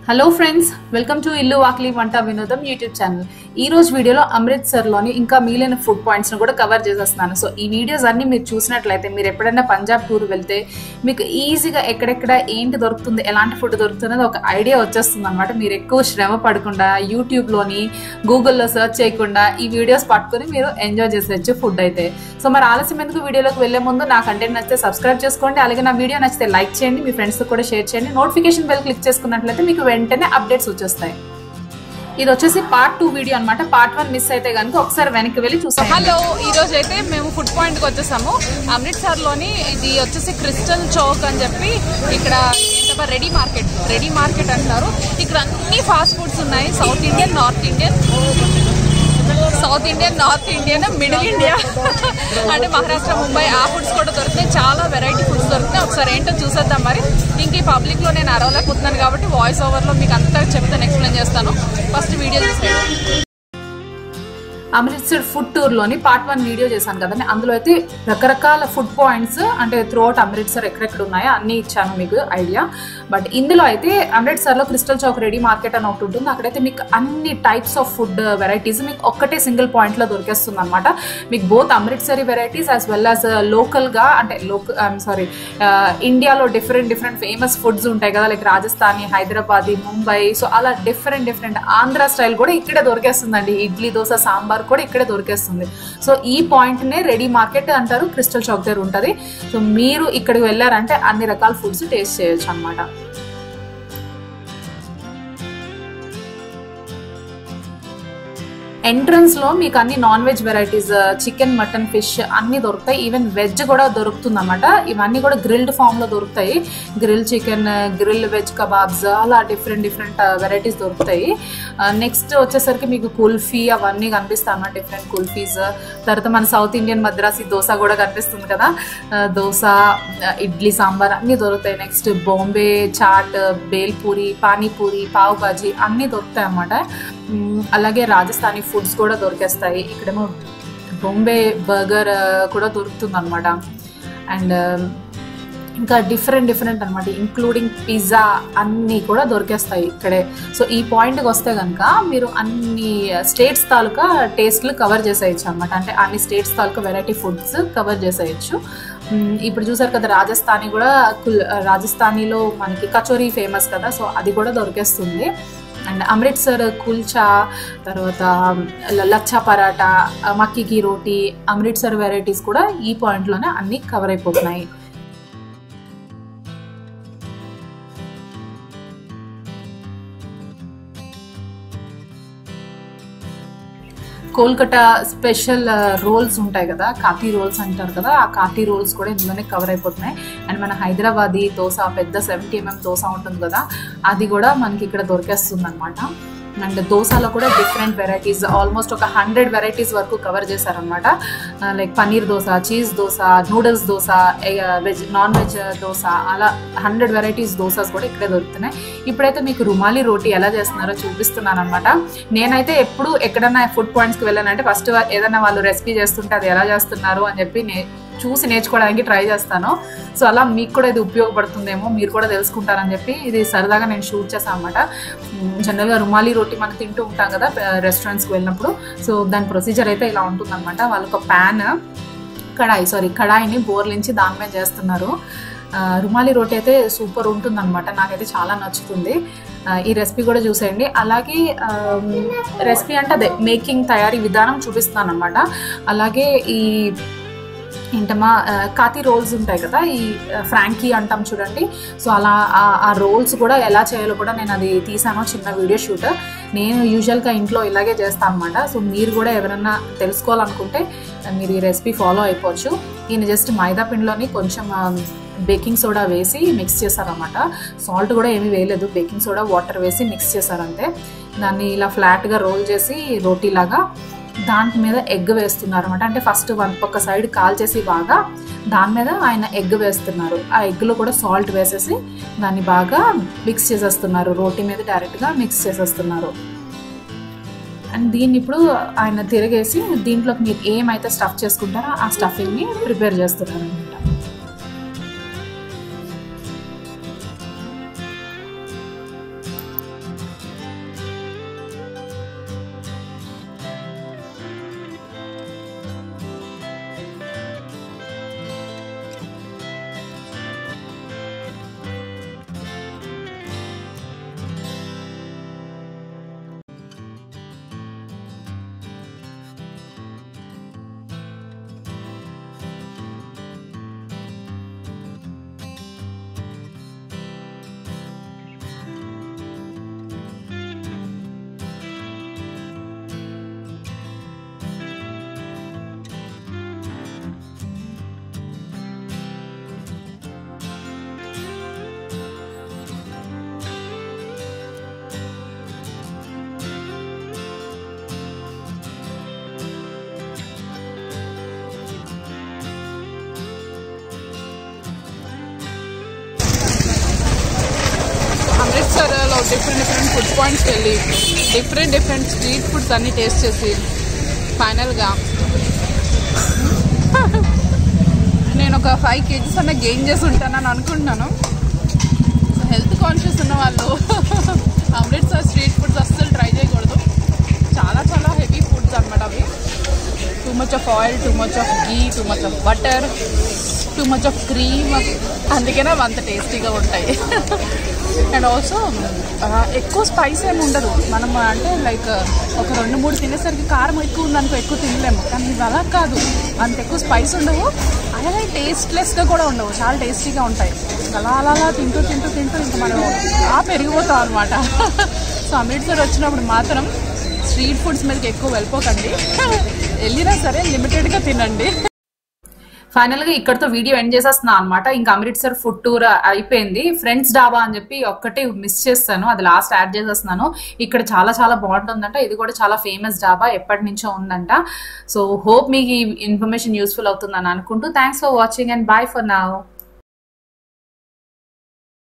hello friends welcome to ఇల్లు వాకిలి వంట వినోదం యూట్యూబ్ ఛానల్ ఈ రోజు వీడియోలో అమృత్సర్లోని ఇంకా మిగిలిన ఫుడ్ పాయింట్స్ను కూడా కవర్ చేసేస్తున్నాను సో ఈ వీడియోస్ అన్ని మీరు చూసినట్లయితే మీరు ఎప్పుడైనా పంజాబ్ టూర్ వెళ్తే మీకు ఈజీగా ఎక్కడెక్కడ ఏంటి దొరుకుతుంది ఎలాంటి ఫుడ్ దొరుకుతుంది ఒక ఐడియా వచ్చేస్తుంది అనమాట మీరు ఎక్కువ శ్రమ పడకుండా యూట్యూబ్లోని గూగుల్లో సెర్చ్ చేయకుండా ఈ వీడియోస్ పట్టుకొని మీరు ఎంజాయ్ చేసేయచ్చు ఫుడ్ అయితే సో మరి ఆలస్యం ఎందుకు వీడియోలోకి వెళ్లే ముందు నా కంటెంట్ నచ్చితే సబ్స్క్రైబ్ చేసుకోండి అలాగే నా వీడియో నచ్చితే లైక్ చేయండి మీ ఫ్రెండ్స్ కూడా షేర్ చేయండి నోటిఫికేషన్ బెల్ క్లిక్ చేసుకున్నట్లయితే మీకు వెంటనే అప్డేట్స్ వచ్చేస్తాయి ఇది వచ్చేసి పార్ట్ టూ వీడియో అనమాట పార్ట్ వన్ మిస్ అయితే కనుక ఒకసారి వెనక్కి వెళ్ళి చూసాం హలో ఈ రోజు అయితే మేము ఫుడ్ పాయింట్ కి వచ్చేసాము అమృత్సర్ లోని ఇది వచ్చేసి క్రిస్టల్ చౌక్ అని చెప్పి ఇక్కడ ఏంటబ్బా రెడీ మార్కెట్ రెడీ మార్కెట్ అంటారు ఇక్కడ అన్ని ఫాస్ట్ ఫుడ్స్ ఉన్నాయి south Indian north Indian south Indian north Indian middle India అంటే మహారాష్ట్ర ముంబై ఆ ఫుడ్స్ కూడా దొరుకుతాయి చాలా వెరైటీ ఫుడ్స్ దొరుకుతాయి ఒకసారి ఏంటో చూసేద్దాం మరి ఇంక ఈ పబ్లిక్ లో నేను అరవలేకపోతున్నాను కాబట్టి వాయిస్ ఓవర్ లో మీకు అంతా చెప్తాను ఎక్స్ప్లెయిన్ చేస్తాను ఫస్ట్ వీడియో చూసేయండి అమృత్సర్ ఫుడ్ టూర్ లోని పార్ట్ వన్ వీడియో చేశాను కదండి అందులో అయితే రకరకాల ఫుడ్ పాయింట్స్ అంటే త్రూఅవుట్ అమృత్సర్ ఎక్కడెక్కడ ఉన్నాయో అన్ని ఇచ్చాను మీకు ఐడియా బట్ ఇందులో అయితే అమృత్సర్ లో క్రిస్టల్ చౌక్ రెడీ మార్కెట్ అని ఒకటి ఉంటుంది అక్కడైతే మీకు అన్ని టైప్స్ ఆఫ్ ఫుడ్ వెరైటీస్ మీకు ఒక్కటే సింగిల్ పాయింట్ లో దొరికేస్తుంది అనమాట మీకు both Amritsari varieties as well as local గా అంటే లోకల్ సారీ ఇండియాలో డిఫరెంట్ డిఫరెంట్ ఫేమస్ ఫుడ్స్ ఉంటాయి కదా లైక్ రాజస్థానీ హైదరాబాదీ ముంబై సో అలా డిఫరెంట్ డిఫరెంట్ ఆంధ్ర స్టైల్ కూడా ఇక్కడే దొరికేస్తుందండి ఇడ్లీ దోశ సాంబార్ కూడా ఇక్కడే దొరికేస్తుంది సో ఈ పాయింట్ నే రెడీ మార్కెట్ అంటారు క్రిస్టల్ చౌక్ దగ్గర ఉంటుంది సో మీరు ఇక్కడికి వెళ్ళారంటే అన్ని రకాల ఫుడ్స్ టేస్ట్ చేయొచ్చు అనమాట ఎంట్రన్స్ లో మీకు అన్ని non veg varieties chicken mutton fish అన్ని దొరుకుతాయి ఈవెన్ వెజ్ కూడా దొరుకుతుంది అనమాట ఇవన్నీ కూడా గ్రిల్డ్ ఫామ్ లో దొరుకుతాయి grill chicken grill veg kebabs అలా డిఫరెంట్ డిఫరెంట్ వెరైటీస్ దొరుకుతాయి నెక్స్ట్ వచ్చేసరికి మీకు కుల్ఫీ అవన్నీ కనిపిస్తాయి అన్నమాట డిఫరెంట్ కుల్ఫీస్ తర్వాత మన సౌత్ ఇండియన్ మద్రాసి దోశ కూడా కనిపిస్తుంది కదా దోశ ఇడ్లీ సాంబార్ అన్ని దొరుకుతాయి నెక్స్ట్ బాంబే చాట్ బేల్పూరి పానీపూరి పావ్ బాజీ అన్నీ దొరుకుతాయి అన్నమాట అలాగే రాజస్థానీ ఫుడ్స్ కూడా దొరికేస్తాయి ఇక్కడేమో బొంబే బర్గర్ కూడా దొరుకుతుంది అనమాట అండ్ ఇంకా డిఫరెంట్ డిఫరెంట్ అనమాట ఇంక్లూడింగ్ పిజ్జా అన్నీ కూడా దొరికేస్తాయి ఇక్కడే సో ఈ పాయింట్కి వస్తే కనుక మీరు అన్ని స్టేట్స్ తాలూకా టేస్ట్లు కవర్ చేసేయచ్చు అనమాట అంటే అన్ని స్టేట్స్ తాలూకా వెరైటీ ఫుడ్స్ కవర్ చేసేయచ్చు ఇప్పుడు చూసారు కదా రాజస్థానీ కూడా రాజస్థానీలో మనకి కచోరీ ఫేమస్ కదా సో అది కూడా దొరికేస్తుంది అండ్ అమృత్సర్ కుల్చా తర్వాత లచ్చా పరాటా మక్కీకి రోటీ అమృత్సర్ వెరైటీస్ కూడా ఈ పాయింట్లోనే అన్నీ కవర్ అయిపోతున్నాయి కోల్కతా స్పెషల్ రోల్స్ ఉంటాయి కదా కాటీ రోల్స్ అంటారు కదా ఆ కాటీ రోల్స్ కూడా ఇందులోనే కవర్ అయిపోతున్నాయి అండ్ మన హైదరాబాదీ దోశ పెద్ద సెవెంటీ ఎంఎం దోశ ఉంటుంది కదా అది కూడా మనకి ఇక్కడ దొరికేస్తుంది అనమాట అండ్ దోశలో కూడా డిఫరెంట్ వెరైటీస్ ఆల్మోస్ట్ ఒక హండ్రెడ్ వెరైటీస్ వరకు కవర్ చేశారనమాట like paneer dosa cheese dosa noodles dosa veg non veg dosa అలా హండ్రెడ్ వెరైటీస్ దోసాస్ కూడా ఇక్కడే దొరుకుతున్నాయి ఇప్పుడైతే మీకు రుమాలి రోటీ ఎలా చేస్తున్నారో చూపిస్తున్నాను అనమాట నేనైతే ఎప్పుడు ఎక్కడన్నా ఫుడ్ పాయింట్స్కి వెళ్ళానంటే ఫస్ట్ ఏదైనా వాళ్ళు రెసిపీ చేస్తుంటే అది ఎలా చేస్తున్నారు అని చెప్పి నే చూసి నేర్చుకోవడానికి ట్రై చేస్తాను సో అలా మీకు కూడా ఇది ఉపయోగపడుతుందేమో మీరు కూడా తెలుసుకుంటారని చెప్పి ఇది సరదాగా నేను షూట్ చేశాను అనమాట జనరల్గా రుమాలి రోటీ మనం తింటూ ఉంటాం కదా రెస్టారెంట్స్కి వెళ్ళినప్పుడు సో దాని ప్రొసీజర్ అయితే ఇలా ఉంటుందన్నమాట వాళ్ళొక ప్యాన్ కడాయి సారీ కడాయిని బోర్లించి దాని మీద చేస్తున్నారు రుమాలి రోటీ అయితే సూపర్ ఉంటుందన్నమాట నాకైతే చాలా నచ్చుతుంది ఈ రెసిపీ కూడా చూసేయండి అలాగే రెసిపీ అంటే అదే మేకింగ్ తయారీ విధానం చూపిస్తున్నాను అనమాట అలాగే ఈ ఏంటమ్మా కాతి రోల్స్ ఉంటాయి కదా ఈ ఫ్రాంకీ అంటాం చూడండి సో అలా ఆ రోల్స్ కూడా ఎలా చేయాలో కూడా నేను అది తీసాను చిన్న వీడియో షూట్ నేను యూజువల్గా ఇంట్లో ఇలాగే చేస్తాను అనమాట సో మీరు కూడా ఎవరన్నా తెలుసుకోవాలనుకుంటే మీరు ఈ రెసిపీ ఫాలో అయిపోవచ్చు ఈయన జస్ట్ మైదా పిండిలోని కొంచెం బేకింగ్ సోడా వేసి మిక్స్ చేశారనమాట సాల్ట్ కూడా ఏమీ వేయలేదు బేకింగ్ సోడా వాటర్ వేసి మిక్స్ చేశారంతే దాన్ని ఇలా ఫ్లాట్గా రోల్ చేసి రోటీలాగా దాని మీద ఎగ్ వేస్తున్నారు అనమాట అంటే ఫస్ట్ వన్ ఒక సైడ్ కాల్ చేసి బాగా దాని మీద ఆయన ఎగ్ వేస్తున్నారు ఆ ఎగ్లో కూడా సాల్ట్ వేసేసి దాన్ని బాగా మిక్స్ చేసేస్తున్నారు రోటీ మీద డైరెక్ట్గా మిక్స్ చేసేస్తున్నారు అండ్ దీన్ని ఇప్పుడు ఆయన తిరిగేసి దీంట్లోకి మీరు ఏమైతే స్టఫ్ చేసుకుంటారో ఆ స్టఫింగ్ని ప్రిపేర్ చేస్తున్నారు అనమాట డిఫరెంట్ డిఫరెంట్ ఫుడ్ పాయింట్స్కి వెళ్ళి డిఫరెంట్ డిఫరెంట్ స్ట్రీట్ ఫుడ్స్ అన్ని టేస్ట్ చేసి ఫైనల్గా నేను ఒక ఫైవ్ కేజీస్ అన్న గెయిన్ చేసి ఉంటానని అనుకుంటున్నాను హెల్త్ కాన్షియస్ ఉన్న వాళ్ళు అమృత్సర్ స్ట్రీట్ ఫుడ్స్ అస్సలు ట్రై చేయకూడదు చాలా చాలా హెవీ ఫుడ్స్ అనమాట అవి too much of oil too much of ghee too much of butter too much of cream అందుకనే అవి అంత టేస్టీగా ఉంటాయి అండ్ ఆల్సో ఎక్కువ స్పైస్ ఏమి ఉండదు మనం అంటే లైక్ ఒక రెండు మూడు తినేసరికి కారం ఎక్కువ ఉందనుకో ఎక్కువ తినలేము కానీ ఇవి అలా కాదు అంత ఎక్కువ స్పైస్ ఉండవు అలాగే టేస్ట్లెస్గా కూడా ఉండవు చాలా టేస్టీగా ఉంటాయి అలా అలా అలా తింటూ తింటూ తింటూ ఇంకా మనం ఆ పెరిగిపోతాం అనమాట సో అమృత్సర్ వచ్చినప్పుడు మాత్రం స్ట్రీట్ ఫుడ్స్ మీదకి ఎక్కువ వెళ్ళిపోకండి వెళ్ళినా సరే లిమిటెడ్గా తినండి ఫైనల్ గా ఇక్కడతో వీడియో ఎండ్ చేసేస్తున్నా అనమాట ఇంకా అమృత్సర్ ఫుడ్ టూర్ అయిపోయింది ఫ్రెండ్స్ డాబా అని చెప్పి ఒక్కటి మిస్ చేస్తాను అది లాస్ట్ యాడ్ చేసేస్తున్నాను ఇక్కడ చాలా చాలా బాగుంటుందంట ఇది కూడా చాలా ఫేమస్ డాబా ఎప్పటి నుంచో ఉందంట సో హోప్ మీకు ఈ ఇన్ఫర్మేషన్ యూస్ఫుల్ అవుతుందని అనుకుంటూ thanks for watching and bye for now